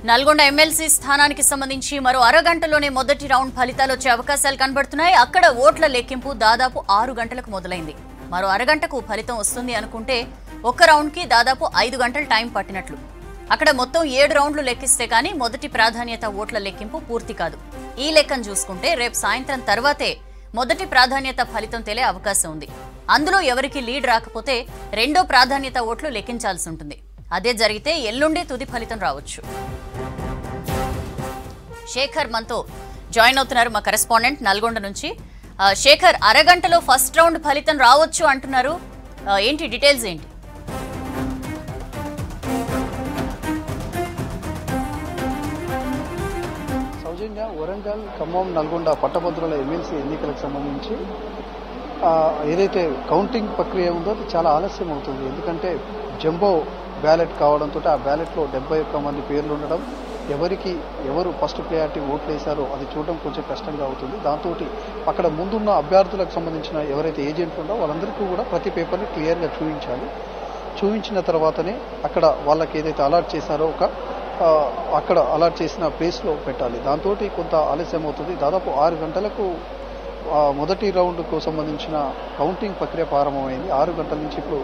Nalgonda MLC స్థానానికి సంబంధించి మరో అరగంటలోనే మొదటి రౌండ్ ఫలితాలు వచ్చే అవకాశాలు కనబడుతున్నాయి అక్కడ ఓట్ల లెక్కింపు దాదాపు ఆరు గంటలకు మొదలైంది మరో అరగంటకు ఫలితం వస్తుంది అనుకుంటే ఒక్క రౌండ్కి దాదాపు ఐదు గంటలు టైం పట్టినట్లు అక్కడ మొత్తం ఏడు రౌండ్లు లెక్కిస్తే కానీ మొదటి ప్రాధాన్యత ఓట్ల లెక్కింపు పూర్తి కాదు ఈ లెక్కను చూసుకుంటే రేపు సాయంత్రం తర్వాతే మొదటి ప్రాధాన్యత ఫలితం తెలియ అవకాశం ఉంది అందులో ఎవరికి లీడ్ రాకపోతే రెండో ప్రాధాన్యత ఓట్లు లెక్కించాల్సి ఉంటుంది అదే జరిగితే ఎల్లుండి తుది ఫలితం రావచ్చు శేఖర్ మనతో జాయిన్ అవుతున్నారు మా కరెస్పాండెంట్ నల్గొండ నుంచి ఆ, శేఖర్ అరగంటలో ఫస్ట్ రౌండ్ ఫలితం రావచ్చు అంటున్నారు ఆ, ఏంటి డీటెయిల్స్ ఏంటి సౌజన్య వరంగల్ ఖమ్మం నల్గొండ పట్టభద్రుల ఎమ్మెల్సీ ఎన్నికలకు సంబంధించి ఆ, ఏదైతే కౌంటింగ్ ప్రక్రియ ఉందో అది చాలా ఆలస్యం అవుతుంది ఎందుకంటే జంబో బ్యాలెట్ కావడంతో ఆ బ్యాలెట్లో డెబ్బై ఒక్క మంది పేర్లు ఉండడం ఎవరికి ఎవరు ఫస్ట్ ప్రయారిటీ ఓట్లు వేశారో అది చూడడం కొంచెం కష్టంగా అవుతుంది దాంతో అక్కడ ముందున్న అభ్యర్థులకు సంబంధించిన ఎవరైతే ఏజెంట్లు ఉండో వాళ్ళందరికీ కూడా ప్రతి పేపర్ని క్లియర్గా చూపించాలి చూపించిన తర్వాతనే అక్కడ వాళ్ళకి ఏదైతే అలాట్ చేశారో ఒక ఆ, అక్కడ అలాట్ చేసిన ప్లేస్లో పెట్టాలి దాంతో కొంత ఆలస్యం అవుతుంది దాదాపు ఆరు గంటలకు ఆ, మొదటి రౌండ్కు సంబంధించిన కౌంటింగ్ ప్రక్రియ ప్రారంభమైంది ఆరు గంటల నుంచి ఇప్పుడు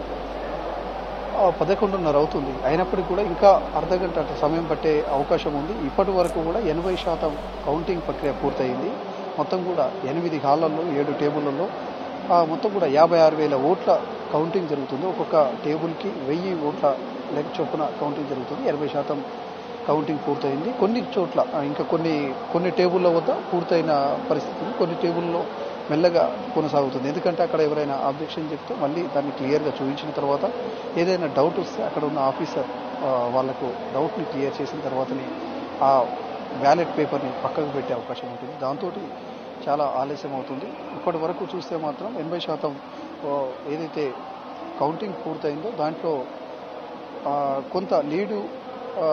ఆ, పదకొండున్నర అవుతుంది అయినప్పటికీ కూడా ఇంకా అర్ధ గంట సమయం పట్టే అవకాశం ఉంది ఇప్పటి వరకు కూడా ఎనభై శాతం కౌంటింగ్ ప్రక్రియ పూర్తయింది మొత్తం కూడా ఎనిమిది హాళ్లలో ఏడు టేబుళ్లలో ఆ, మొత్తం కూడా యాభై ఆరు వేల ఓట్ల కౌంటింగ్ జరుగుతుంది ఒక్కొక్క టేబుల్కి వెయ్యి ఓట్ల లెక్క చొప్పున కౌంటింగ్ జరుగుతుంది ఎనభై శాతం కౌంటింగ్ పూర్తయింది కొన్ని చోట్ల ఆ, ఇంకా కొన్ని కొన్ని టేబుల్ల వద్ద పూర్తయిన పరిస్థితి ఉంది. కొన్ని టేబుల్లో మెల్లగా కొనసాగుతుంది ఎందుకంటే అక్కడ ఎవరైనా ఆబ్జెక్షన్ చెప్తే మళ్ళీ దాన్ని క్లియర్గా చూపించిన తర్వాత ఏదైనా డౌట్ వస్తే అక్కడ ఉన్న ఆఫీసర్ ఆ, వాళ్ళకు డౌట్ని క్లియర్ చేసిన తర్వాతనే ఆ బ్యాలెట్ పేపర్ని పక్కకు పెట్టే అవకాశం ఉంటుంది దాంతో చాలా ఆలస్యం అవుతుంది ఇప్పటి వరకు చూస్తే మాత్రం ఎనభై శాతం ఆ, ఏదైతే కౌంటింగ్ పూర్తయిందో దాంట్లో ఆ, కొంత లీడు ఆ,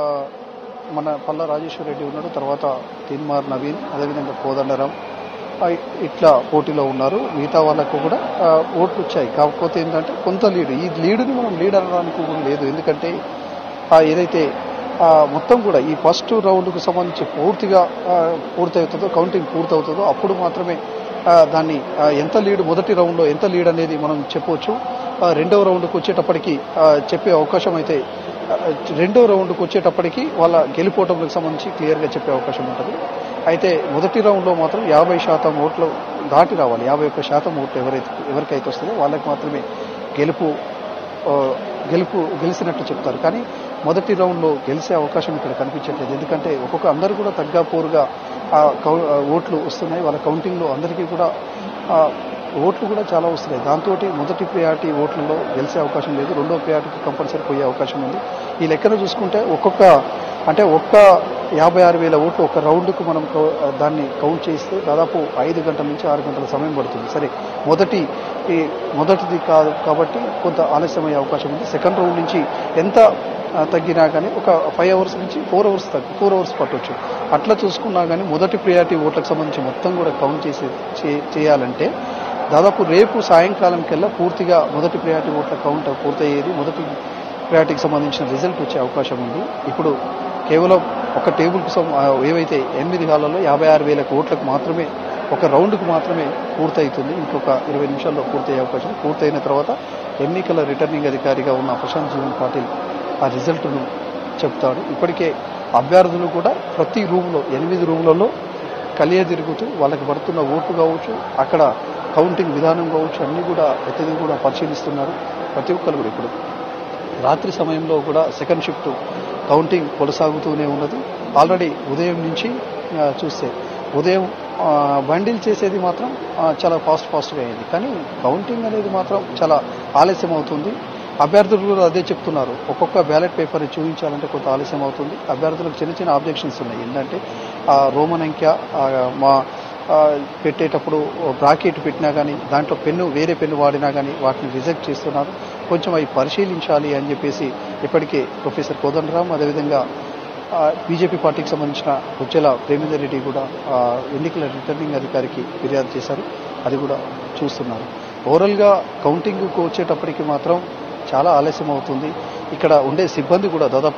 మన పల్ల రాజేశ్వర రెడ్డి ఉన్నాడు తర్వాత తిన్మార్ నవీన్ అదేవిధంగా కోదండరాం ఆ, ఇట్లా పోటీలో ఉన్నారు మిగతా వాళ్ళకు కూడా ఆ, ఓట్లు వచ్చాయి కాకపోతే ఏంటంటే కొంత లీడు ఈ లీడుని మనం లీడ్ అనడానికి కూడా లేదు ఎందుకంటే ఆ, ఏదైతే ఆ, మొత్తం కూడా ఈ ఫస్ట్ రౌండ్కు సంబంధించి పూర్తిగా ఆ, పూర్తవుతుందో కౌంటింగ్ పూర్తవుతుందో అప్పుడు మాత్రమే ఆ, దాన్ని ఆ, ఎంత లీడ్ మొదటి రౌండ్లో ఎంత లీడ్ అనేది మనం చెప్పవచ్చు ఆ, రెండవ రౌండ్కి వచ్చేటప్పటికి ఆ, చెప్పే అవకాశం అయితే ఆ, రెండో రౌండ్కి వచ్చేటప్పటికి వాళ్ళ గెలుపోవటంకి సంబంధించి క్లియర్గా చెప్పే అవకాశం ఉంటుంది అయితే మొదటి రౌండ్లో మాత్రం యాభై శాతం ఓట్లు దాటి రావాలి యాభై ఒక్క శాతం ఓట్లు ఎవరైతే ఎవరికైతే వస్తుందో వాళ్ళకి మాత్రమే గెలుపు ఆ, గెలుపు గెలిచినట్టు చెప్తారు కానీ మొదటి రౌండ్లో గెలిచే అవకాశం ఇక్కడ కనిపించట్లేదు ఎందుకంటే ఒక్కొక్క అందరూ కూడా తగ్గా పోరుగా ఆ కౌ- ఆ ఓట్లు వస్తున్నాయి వాళ్ళ కౌంటింగ్లో అందరికీ కూడా ఆ, ఓట్లు కూడా చాలా వస్తున్నాయి దాంతో మొదటి ప్రియారిటీ ఓట్లలో గెలిచే అవకాశం లేదు రెండో ప్రియారిటీకి కంపల్సరీ పోయే అవకాశం ఉంది ఈ లెక్కన చూసుకుంటే ఒక్కొక్క అంటే ఒక్క యాభై ఆరు వేల ఓట్లు ఒక రౌండ్కు మనం కౌ- దాన్ని కౌంట్ చేస్తే దాదాపు ఐదు గంటల నుంచి ఆరు గంటల సమయం పడుతుంది సరే మొదటి ఈ మొదటిది కాదు కాబట్టి కొంత ఆలస్యమయ్యే అవకాశం ఉంది సెకండ్ రౌండ్ నుంచి ఎంత ఆ, తగ్గినా కానీ ఒక ఫైవ్ అవర్స్ నుంచి ఫోర్ అవర్స్ తగ్గి ఫోర్ అవర్స్ పట్టొచ్చు అట్లా చూసుకున్నా కానీ మొదటి ప్రియారిటీ ఓట్లకు సంబంధించి మొత్తం కూడా కౌంట్ చేసి చే- చేయాలంటే దాదాపు రేపు సాయంకాలం కల్లా పూర్తిగా మొదటి ప్రియారిటీ ఓట్ల కౌంట్ పూర్తయ్యేది మొదటి ప్రియారిటీకి సంబంధించిన రిజల్ట్ వచ్చే అవకాశం ఉంది ఇప్పుడు కేవలం ఒక టేబుల్కి సం- ఆ, ఏవైతే ఎనిమిది హాలలో యాభై ఆరు వేల ఓట్లకు మాత్రమే ఒక రౌండ్కు మాత్రమే పూర్తవుతుంది ఇంకొక ఇరవై నిమిషాల్లో పూర్తయ్యే అవకాశం పూర్తయిన తర్వాత ఎన్నికల రిటర్నింగ్ అధికారిగా ఉన్న ప్రశాంత్ జీవన్ పాటిల్ ఆ రిజల్ట్ను చెప్తాడు ఇప్పటికే అభ్యర్థులు కూడా ప్రతి రూమ్లో ఎనిమిది రూమ్లలో కలియ తిరుగుతూ వాళ్ళకి పడుతున్న ఓట్లు కావచ్చు అక్కడ కౌంటింగ్ విధానం కావచ్చు అన్నీ కూడా ప్రతిదీ కూడా పరిశీలిస్తున్నారు ప్రతి ఒక్కరు కూడా ఇప్పుడు రాత్రి సమయంలో కూడా సెకండ్ షిఫ్ట్ కౌంటింగ్ కొనసాగుతూనే ఉన్నది ఆల్రెడీ ఉదయం నుంచి ఆ, చూస్తే ఉదయం ఆ, బండిల్ చేసేది మాత్రం ఆ, చాలా ఫాస్ట్ ఫాస్ట్గా అయింది కానీ కౌంటింగ్ అనేది మాత్రం చాలా ఆలస్యం అవుతుంది అభ్యర్థులు కూడా అదే చెప్తున్నారు ఒక్కొక్క బ్యాలెట్ పేపర్ చూపించాలంటే కొంత ఆలస్యం అవుతుంది అభ్యర్థులకు చిన్న చిన్న ఆబ్జెక్షన్స్ ఉన్నాయి ఏంటంటే ఆ, రోమన్ అంకె ఆ, మా ఆ, పెట్టేటప్పుడు బ్రాకెట్ పెట్టినా కానీ దాంట్లో పెన్ను వేరే పెన్ను వాడినా కానీ వాటిని రిజెక్ట్ చేస్తున్నారు కొంచెం అవి పరిశీలించాలి అని చెప్పేసి ఇప్పటికే ప్రొఫెసర్ కోదండరాం అదేవిధంగా ఆ, బీజేపీ పార్టీకి సంబంధించిన ఉజ్జల ప్రేమేందర్ రెడ్డి కూడా ఆ, ఎన్నికల రిటర్నింగ్ అధికారికి ఫిర్యాదు చేశారు అది కూడా చూస్తున్నారు ఓవరాల్గా కౌంటింగ్కు వచ్చేటప్పటికి మాత్రం చాలా ఆలస్యం అవుతుంది ఇక్కడ ఉండే సిబ్బంది కూడా దాదాపు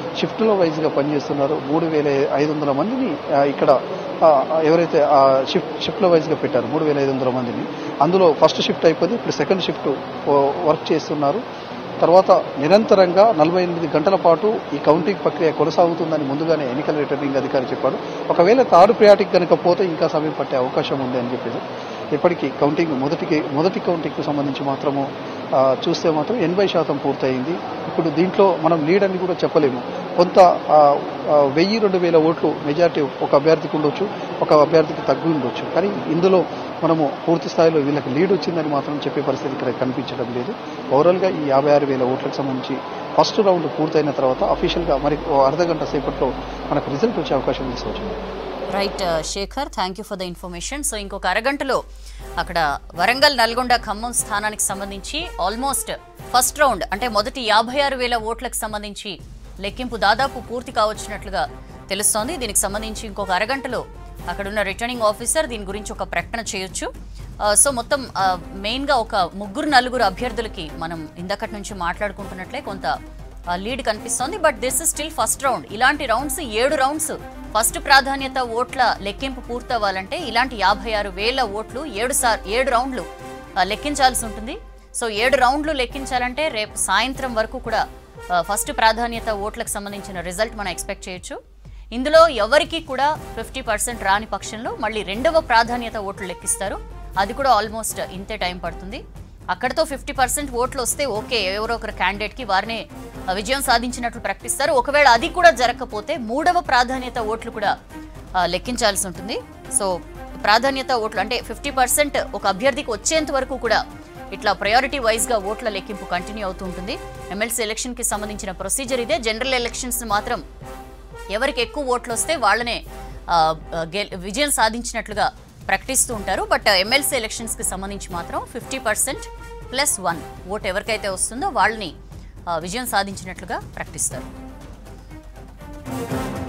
షిఫ్ట్లో వైజ్గా పనిచేస్తున్నారు మూడు వేల ఐదు వందల మందిని ఆ, ఇక్కడ ఆ, ఎవరైతే ఆ షిఫ్ట్ షిఫ్ట్లో వైజ్గా పెట్టారు మూడు వేల ఐదు వందల మందిని అందులో ఫస్ట్ షిఫ్ట్ అయిపోయింది ఇప్పుడు సెకండ్ షిఫ్ట్ వర్క్ చేస్తున్నారు తర్వాత నిరంతరంగా నలభై ఎనిమిది గంటల పాటు ఈ కౌంటింగ్ ప్రక్రియ కొనసాగుతుందని ముందుగానే ఎన్నికల రిటర్నింగ్ అధికారి చెప్పాడు ఒకవేళ థర్డ్ ప్రియాటిక్ కనుక పోతే ఇంకా సమయం పట్టే అవకాశం ఉంది అని చెప్పేసి ఇప్పటికీ కౌంటింగ్ మొదటికి మొదటి కౌంటింగ్కు సంబంధించి మాత్రము ఆ, చూస్తే మాత్రం ఎనభై శాతం పూర్తయింది ఇప్పుడు దీంట్లో మనం లీడ్ అని కూడా చెప్పలేము కొంత ఆ, ఆ, వెయ్యి రెండు వేల ఓట్లు మెజార్టీ ఒక అభ్యర్థికి ఉండొచ్చు ఒక అభ్యర్థికి తగ్గి ఉండొచ్చు కానీ ఇందులో మనము పూర్తి స్థాయిలో వీళ్ళకి లీడ్ వచ్చిందని మాత్రం చెప్పే పరిస్థితి ఇక్కడ కనిపించడం లేదు ఓవరాల్గా ఈ యాభై ఆరు వేల ఓట్లకు సంబంధించి ఫస్ట్ రౌండ్ పూర్తయిన తర్వాత అఫీషియల్గా మరి ఓ అర్ధ గంట సేపట్లో మనకు రిజల్ట్ వచ్చే అవకాశం తీసుకోవచ్చు right Shekhar thank you for the information so ఇంకొక అరగంటలో అక్కడ వరంగల్ నల్గొండ ఖమ్మం స్థానానికి సంబంధించి ఆల్మోస్ట్ ఫస్ట్ రౌండ్ అంటే మొదటి యాభై ఆరు వేల ఓట్లకు సంబంధించి లెక్కింపు దాదాపు పూర్తి కావచ్చినట్లుగా తెలుస్తోంది దీనికి సంబంధించి ఇంకొక అరగంటలో అక్కడున్న రిటర్నింగ్ ఆఫీసర్ దీని గురించి ఒక ప్రకటన చేయొచ్చు ఆ, సో మొత్తం ఆ, మెయిన్గా ఒక ముగ్గురు నలుగురు అభ్యర్థులకి మనం ఇందకటి నుంచి మాట్లాడుకుంటున్నట్లే కొంత ఆ, లీడ్ కనిపిస్తోంది but this is still first round ఇలాంటి రౌండ్స్ ఏడు రౌండ్స్ ఫస్ట్ ప్రాధాన్యత ఓట్ల లెక్కింపు పూర్తవ్వాలంటే ఇలాంటి యాభై ఆరు వేల ఓట్లు ఏడు సార్ ఏడు రౌండ్లు ఆ, లెక్కించాల్సి ఉంటుంది సో ఏడు రౌండ్లు లెక్కించాలంటే రేపు సాయంత్రం వరకు కూడా ఆ, ఫస్ట్ ప్రాధాన్యత ఓట్లకు సంబంధించిన రిజల్ట్ మనం ఎక్స్పెక్ట్ చేయొచ్చు ఇందులో ఎవరికి కూడా ఫిఫ్టీ పర్సెంట్ రాని పక్షంలో మళ్ళీ రెండవ ప్రాధాన్యత ఓట్లు లెక్కిస్తారు అది కూడా ఆల్మోస్ట్ ఇంతే టైం పడుతుంది అక్కడతో ఫిఫ్టీ పర్సెంట్ ఓట్లు వస్తే ఓకే ఎవరో ఒకరు క్యాండిడేట్కి వారినే ఆ, విజయం సాధించినట్లు ప్రకటిస్తారు ఒకవేళ అది కూడా జరగకపోతే మూడవ ప్రాధాన్యత ఓట్లు కూడా ఆ, లెక్కించాల్సి ఉంటుంది సో ప్రాధాన్యత ఓట్లు అంటే ఫిఫ్టీ పర్సెంట్ ఒక అభ్యర్థికి వచ్చేంత వరకు కూడా ఇట్లా ప్రయారిటీ వైజ్గా ఓట్ల లెక్కింపు కంటిన్యూ అవుతూ ఉంటుంది ఎమ్మెల్సీ ఎలక్షన్కి సంబంధించిన ప్రొసీజర్ ఇదే జనరల్ ఎలక్షన్స్ మాత్రం ఎవరికి ఎక్కువ ఓట్లు వస్తే వాళ్ళనే ఆ, ఆ, గెల్- విజయం సాధించినట్లుగా ప్రకటిస్తూ ఉంటారు బట్ ఎమ్మెల్సీ ఎలక్షన్స్కి సంబంధించి మాత్రం fifty percent plus one vote ఎవరికైతే వస్తుందో వాళ్ళని ఆ, విజయం సాధించినట్లుగా ప్రకటిస్తారు